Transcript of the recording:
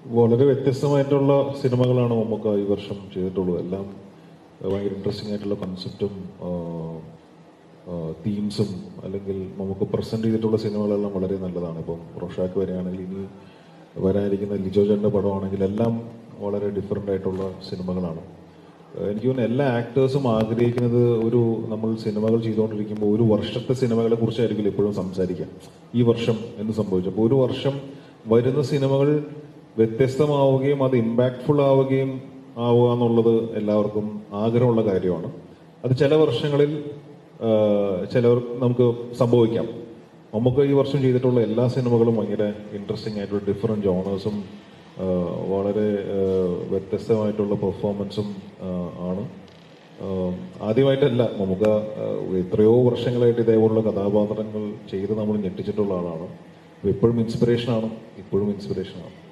വളരെ വ്യത്യസ്തമായിട്ടുള്ള സിനിമകളാണ് നമുക്ക് ഈ വർഷം ചെയ്തിട്ടുള്ളത് എല്ലാം ഭയങ്കര ഇൻട്രസ്റ്റിംഗ് ആയിട്ടുള്ള കൺസെപ്റ്റും തീംസും അല്ലെങ്കിൽ നമുക്ക് പ്രസന്റ് ചെയ്തിട്ടുള്ള സിനിമകളെല്ലാം വളരെ നല്ലതാണ് ഇപ്പം റോഷാക്ക് വരികയാണെങ്കിൽ ഇനി വരാനിരിക്കുന്ന ലിജോ ചേട്ടൻ്റെ പടമാണെങ്കിൽ എല്ലാം വളരെ ഡിഫറെൻ്റ് ആയിട്ടുള്ള സിനിമകളാണ് ഏഹ് എനിക്ക് തോന്നുന്നു എല്ലാ ആക്ടേഴ്സും ആഗ്രഹിക്കുന്നത് ഒരു നമ്മൾ സിനിമകൾ ചെയ്തുകൊണ്ടിരിക്കുമ്പോൾ ഒരു വർഷത്തെ സിനിമകളെ കുറിച്ചായിരിക്കും എപ്പോഴും സംസാരിക്കുക ഈ വർഷം എന്ന് സംഭവിച്ചു അപ്പോൾ ഒരു വർഷം വരുന്ന സിനിമകൾ വ്യത്യസ്തമാവുകയും അത് ഇമ്പാക്ട്ഫുൾ ആവുകയും ആവുക എന്നുള്ളത് എല്ലാവർക്കും ആഗ്രഹമുള്ള കാര്യമാണ് അത് ചില വർഷങ്ങളിൽ ആഹ് ചിലവർ നമുക്ക് സംഭവിക്കാം നമുക്ക് ഈ വർഷം ചെയ്തിട്ടുള്ള എല്ലാ സിനിമകളും ഭയങ്കര ഇൻട്രസ്റ്റിംഗ് ആയിട്ടുള്ള ഡിഫറെൻറ്റ് ജോണേഴ്സും വളരെ ആഹ് വ്യത്യസ്തമായിട്ടുള്ള പെർഫോമൻസും ആണ് ആഹ് ആദ്യമായിട്ടല്ല നമുക്ക് ആഹ് എത്രയോ വർഷങ്ങളായിട്ട് ഇതേപോലുള്ള കഥാപാത്രങ്ങൾ ചെയ്ത് നമ്മൾ ഞെട്ടിച്ചിട്ടുള്ള ആളാണ് അപ്പൊ ഇപ്പോഴും ഇൻസ്പിറേഷനാണ് ഇപ്പോഴും ഇൻസ്പിറേഷനാണ്